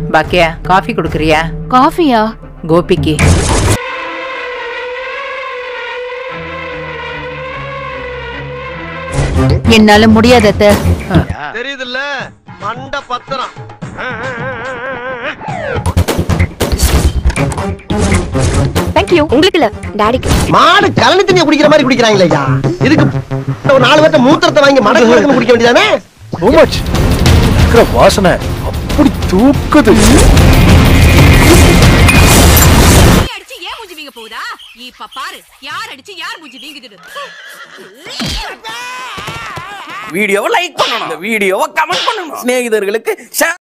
பாக்கியா coffee குடுக்குறியா காஃபியா கோபிக்கு என்னால முடியாது அத்தை தெரியுதுல்ல மண்ட பத்திரம் தேங்க்யூ உங்களுக்கு இல்ல டாடிக்கு மாடு கலனி தண்ணியை குடிக்கிற மாதிரி குடிக்கிறாங்களே ஐயா இதுக்கு ஒரு நாலு பேர்த்த மூத்திரத்தை வாங்கி மடக்கு மடக்கு குடிக்க வேண்டியதானே டூ மச் இருக்கிற வாசனை அப்படி தூக்குது அடிச்சு ஏன் மூஞ்சி வீங்க போகுதா இப்ப பாரு யார் அடிச்சு யார் மூஞ்சி வீங்குது வீடியோவை லைக் பண்ணணும் இந்த வீடியோவை கமெண்ட் பண்ணணும் சிநேகிதர்களுக்கு share